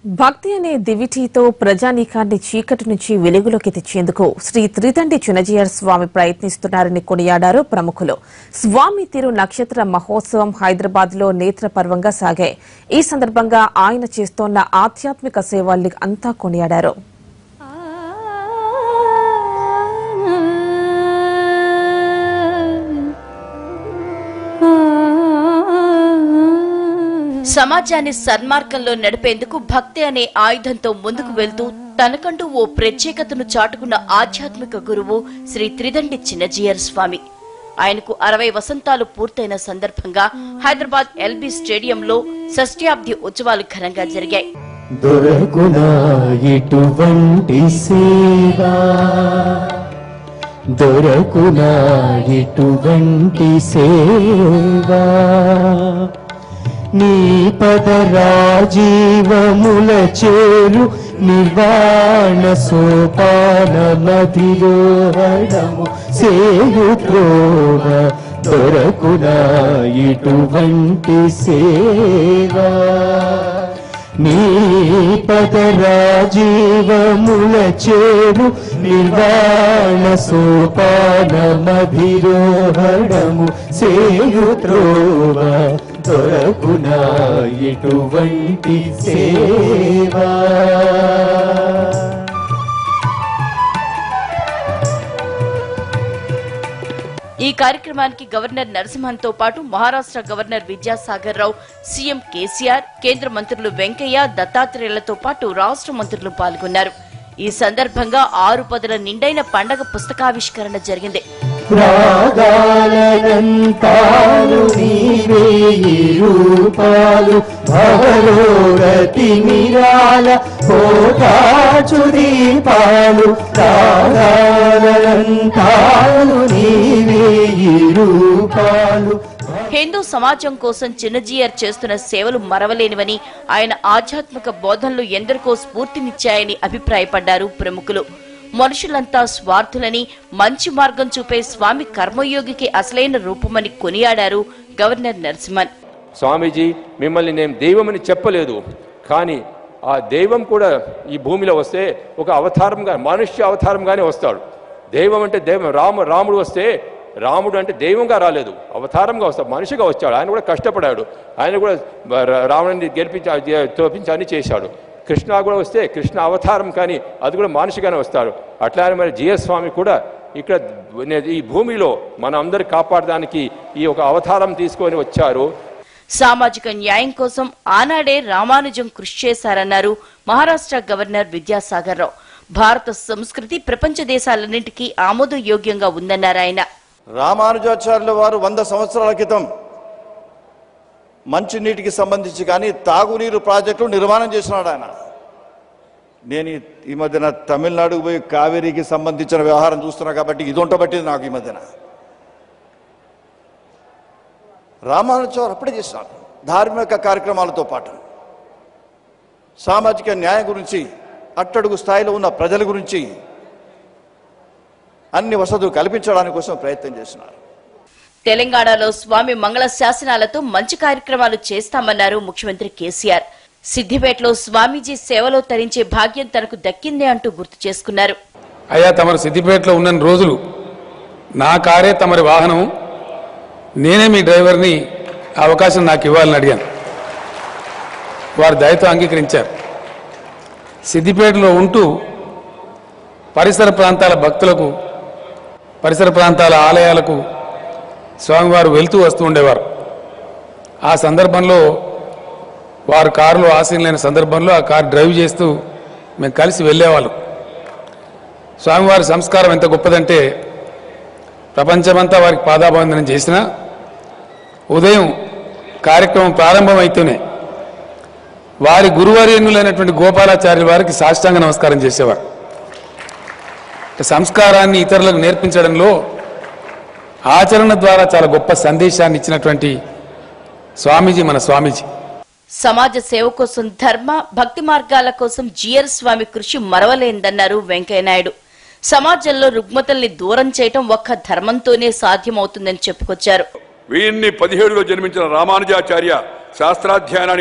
భక్తి అనే దివిటీతో ప్రజానీకాన్ని చీకటి నుంచి వెలుగులోకి తెచ్చేందుకు శ్రీ త్రిదండి చునజీయర్ స్వామి ప్రయత్నిస్తున్నారని కొనియాడారు ప్రముఖులు స్వామి తిరు నక్షత్ర మహోత్సవం హైదరాబాద్ లో నేత్రపర్వంగా సాగాయి ఈ సందర్భంగా ఆయన చేస్తోన్న ఆధ్యాత్మిక సేవల్ని అంతా కొనియాడారు సమాజాన్ని సన్మార్గంలో నడిపేందుకు భక్తి అనే ఆయుధంతో ముందుకు వెళ్తూ తనకంటూ ఓ ప్రత్యేకతను చాటుకున్న ఆధ్యాత్మిక గురువు శ్రీ త్రిదండి చిన్నజీయర్ స్వామి ఆయనకు అరవై వసంతాలు పూర్తయిన సందర్భంగా హైదరాబాద్ ఎల్బీ స్టేడియంలో షష్ఠ్యాబ్ది ఉత్సవాలు ఘనంగా జరిగాయి దొరకునా ఇటువంటి సేవా దొరకునా ఇటువంటి సేవా నీ పద రాజీవముల చేరు నిర్వాణ సోపాన మధిరోహణము సేయు త్రోవ దొరకునా ఇటువంటి సేవా నీ పద రాజీవముల చేరు నిర్వాణ సోపాన మధిరోహణము సేయు త్రోవ దొరకునా ఇటువంటి సేవా ఈ కార్యక్రమానికి గవర్నర్ నరసింహన్ తో పాటు మహారాష్ట్ర గవర్నర్ విద్యాసాగర్ రావు సీఎం కేసీఆర్ కేంద్ర మంత్రులు వెంకయ్య దత్తాత్రేయులతో పాటు రాష్ట్ర మంత్రులు పాల్గొన్నారు ఈ సందర్భంగా ఆరు పదుల నిండైన పండగ పుస్తకావిష్కరణ జరిగింది రాగాలనంతాలు నీవే ఈ రూపాలు భవరోరతి నిరాల కోటాచు దీపాలు రాగాలనంతాలు నీవే ఈ రూపాలు హిందూ సమాజం కోసం చిన్నజీయర్ చేస్తున్న సేవలు మరవలేనివని ఆయన ఆధ్యాత్మిక బోధనలు ఎందరికో స్ఫూర్తినిచ్చాయని అభిప్రాయపడ్డారు ప్రముఖులు మనుషులంతా స్వార్థులని మంచి మార్గం చూపే స్వామి కర్మయోగికి అసలైన రూపమని కొనియాడారు గవర్నర్ నరసింహన్ స్వామీజీ మిమ్మల్ని నేను దైవమని చెప్పలేదు కానీ ఆ దైవం కూడా ఈ భూమిలో వస్తే ఒక అవతారంగా మనుష్య అవతారంగానే వస్తాడు దైవం అంటే దైవం రాము రాముడు వస్తే రాముడు అంటే దైవంగా రాలేదు అవతారంగా వస్తాడు మనిషిగా వచ్చాడు ఆయన కూడా కష్టపడాడు ఆయన కూడా రా- రావణుని గెలిపించి తోపించి అన్ని చేశాడు కృష్ణ కూడా వస్తే కృష్ణ అవతారం కానీ అది కూడా మనిషిగానే వస్తాడు అట్లానే మరి జిఎస్ స్వామి కూడా ఇక్కడ ఈ భూమిలో మన అందరి కాపాడడానికి ఈ ఒక అవతారం తీసుకొని వచ్చారు సామాజిక న్యాయం కోసం ఆనాడే రామానుజం కృషి చేశారన్నారు మహారాష్ట్ర గవర్నర్ విద్యాసాగర్ రావు భారత సంస్కృతి ప్రపంచ దేశాలన్నింటికీ ఆమోదయోగ్యంగా ఉందన్నారు ఆయన రామానుజాచార్యుల వారు వంద సంవత్సరాల క్రితం మంచినీటికి సంబంధించి కానీ తాగునీరు ప్రాజెక్టులు నిర్మాణం చేసినాడు ఆయన నేను ఈ- ఈ మధ్యన తమిళనాడుకు పోయి కావేరీకి సంబంధించిన వ్యవహారం చూస్తున్నా కాబట్టి ఇది ఉంటబట్టింది నాకు ఈ మధ్యన రామానుజాచార్య అప్పుడే చేసినాడు ధార్మిక కార్యక్రమాలతో పాటు సామాజిక న్యాయం గురించి అట్టడుగు స్థాయిలో ఉన్న ప్రజల గురించి అన్ని వసతులు కల్పించడానికి కోసం ప్రయత్నం చేసినారు తెలంగాణలో స్వామి మంగళ శాసనాలతో మంచి కార్యక్రమాలు చేస్తామన్నారు ముఖ్యమంత్రి కేసీఆర్ సిద్దిపేటలో స్వామీజీ సేవలో తరించే భాగ్యం తనకు దక్కిందే అంటూ గుర్తు చేసుకున్నారు అయ్యా తమరు సిద్దిపేటలో ఉన్న రోజులు నా కారే తమరి వాహనం నేనే మీ డ్రైవర్ని ఆ అవకాశం నాకు ఇవ్వాలని అడిగాను వారు దయతో అంగీకరించారు సిద్దిపేటలో ఉంటూ పరిసర ప్రాంతాల భక్తులకు పరిసర ప్రాంతాల ఆలయాలకు స్వామివారు వెళ్తూ వస్తూ ఉండేవారు ఆ సందర్భంలో వారు కారులో ఆశీనులైన సందర్భంలో ఆ కారు డ్రైవ్ చేస్తూ మేము కలిసి వెళ్ళేవాళ్ళం స్వామివారి సంస్కారం ఎంత గొప్పదంటే ప్రపంచమంతా వారికి పాదాబంధనం చేసిన ఉదయం కార్యక్రమం ప్రారంభమైతేనే వారి గురువర్యనులైనటువంటి గోపాలాచార్యుల వారికి సాష్టాంగ నమస్కారం చేసేవారు సంస్కారాన్ని ఇతరులకు నేర్పించడంలో ఆచరణ ద్వారా చాలా గొప్ప సందేశాన్ని ఇచ్చినటువంటి స్వామీజీ మన స్వామీజీ సమాజ సేవ కోసం ధర్మ భక్తి మార్గాల కోసం జిఆర్ స్వామి కృషి మరవలేందన్నారు వెంకయ్యనాయుడు సమాజంలో రుగ్మతల్ని దూరం చేయటం ఒక్క ధర్మంతోనే సాధ్యమవుతుందని చెప్పుకొచ్చారు వెయ్యిన్ని పదిహేడులో జన్మించిన రామానుజాచార్య శాస్త్రాధ్యయనానికి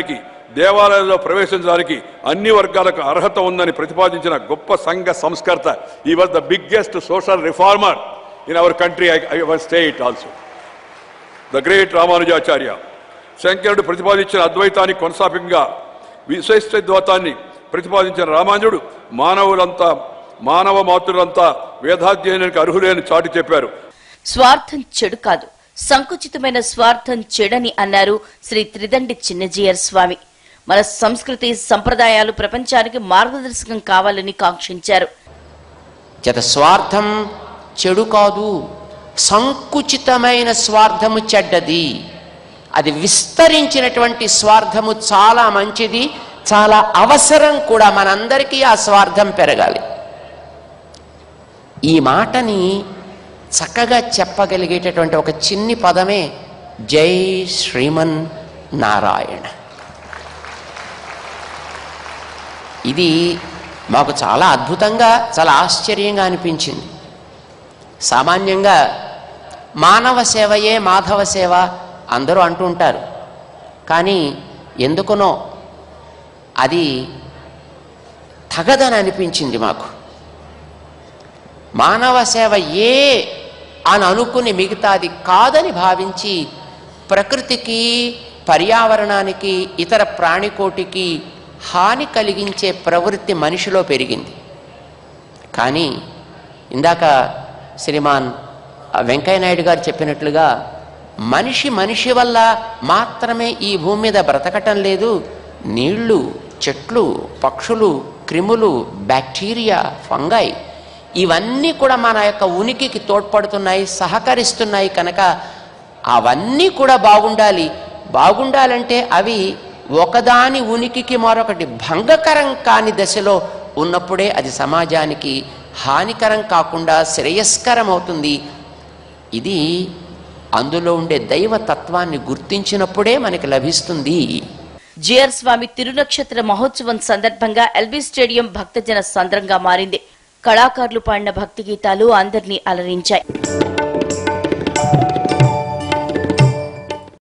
దేవాలయాల్లో ప్రవేశించడానికి అన్ని వర్గాలకు అర్హత ఉందని ప్రతిపాదించిన గొప్ప సంఘ సంస్కర్త ఈ was the biggest social reformer in our country I state also the great Ramanujacharya శంకరుడు ప్రతిపాదించిన అద్వైతాన్ని కొనసాగింగా విశిష్టద్వైతాన్ని ప్రతిపాదించిన రామానుజుడు మానవులంతా మానవ మాతృలంతా వేదాధ్యయనానికి అర్హులేని చాటి చెప్పారు స్వార్థం చెడు కాదు సంకుచితమైన స్వార్థం చెడని అన్నారు శ్రీ త్రిదండి చిన్నజీయర్ స్వామి మన సంస్కృతి సంప్రదాయాలు ప్రపంచానికి మార్గదర్శకం కావాలని కాంక్షించారు చేత స్వార్థం చెడు కాదు సంకుచితమైన స్వార్థము చెడ్డది అది విస్తరించినటువంటి స్వార్థము చాలా మంచిది చాలా అవసరం కూడా మనందరికీ ఆ స్వార్థం పెరగాలి ఈ మాటని చక్కగా చెప్పగలిగేటటువంటి ఒక చిన్ని పదమే జై శ్రీమన్ నారాయణ ఇది మాకు చాలా అద్భుతంగా చాలా ఆశ్చర్యంగా అనిపించింది సామాన్యంగా మానవ సేవయే మాధవ సేవ అందరూ అంటుంటారు కానీ ఎందుకునో అది తగదని అనిపించింది మాకు మానవ సేవ ఏ అని అనుకుని మిగతాది కాదని భావించి ప్రకృతికి పర్యావరణానికి ఇతర ప్రాణికోటికి హాని కలిగించే ప్రవృత్తి మనిషిలో పెరిగింది కానీ ఇందాక శ్రీమాన్ వెంకయ్య నాయుడు గారు చెప్పినట్లుగా మనిషి మనిషి వల్ల మాత్రమే ఈ భూమి మీద బ్రతకటం లేదు నీళ్లు చెట్లు పక్షులు క్రిములు బ్యాక్టీరియా ఫంగై ఇవన్నీ కూడా మన యొక్క ఉనికికి తోడ్పడుతున్నాయి సహకరిస్తున్నాయి కనుక అవన్నీ కూడా బాగుండాలి బాగుండాలంటే అవి ఒకదాని ఉనికికి మరొకటి భంగకరం కాని దశలో ఉన్నప్పుడే అది సమాజానికి హానికరం కాకుండా శ్రేయస్కరం అవుతుంది ఇది అందులో ఉండే దైవ తత్వాన్ని గుర్తించినప్పుడే మనకి లభిస్తుంది జిఆర్ స్వామి తిరునక్షత్ర మహోత్సవం సందర్భంగా ఎల్బీ స్టేడియం భక్తజన సంద్రంగా మారింది కళాకారులు పాడిన భక్తి గీతాలు అందరినీ అలరించాయి